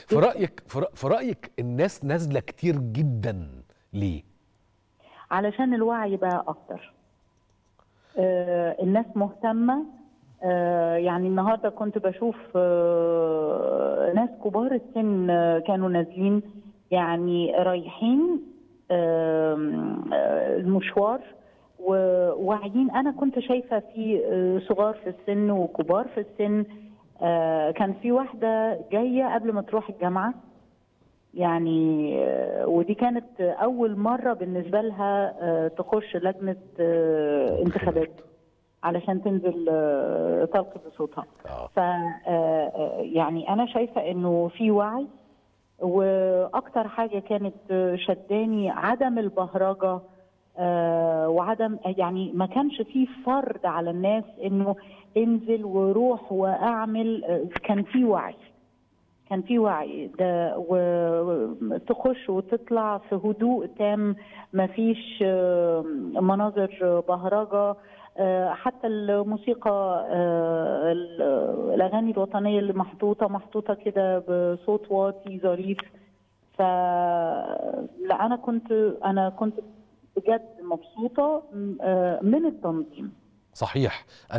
في رايك في رأ- في رايك الناس نازله كتير جدا ليه علشان الوعي بقى اكتر آه، الناس مهتمه آه، يعني النهارده كنت بشوف آه، ناس كبار السن آه، كانوا نازلين يعني رايحين آم، آه، المشوار وواعيين انا كنت شايفه في آه، صغار في السن وكبار في السن آه، كان في واحده جايه قبل ما تروح الجامعه يعني آه، ودي كانت اول مره بالنسبه لها آه، تخش لجنه آه، انتخابات علشان تنزل آه، تلقي بصوتها اه ف آه، يعني انا شايفه انه في وعي واكتر حاجه كانت آه، شداني عدم البهرجه آه، وعدم يعني ما كانش فيه فرض على الناس انه انزل وروح واعمل آه، كان في وعي كان في وعي ده وتخش وتطلع في هدوء تام ما فيش آه، مناظر بهرجه آه، حتى الموسيقى آه، ال- الاغاني الوطنيه اللي محطوطه محطوطه كده بصوت واطي ظريف ف لا انا كنت انا كنت بجد مبسوطه م- آه، من التنظيم صحيح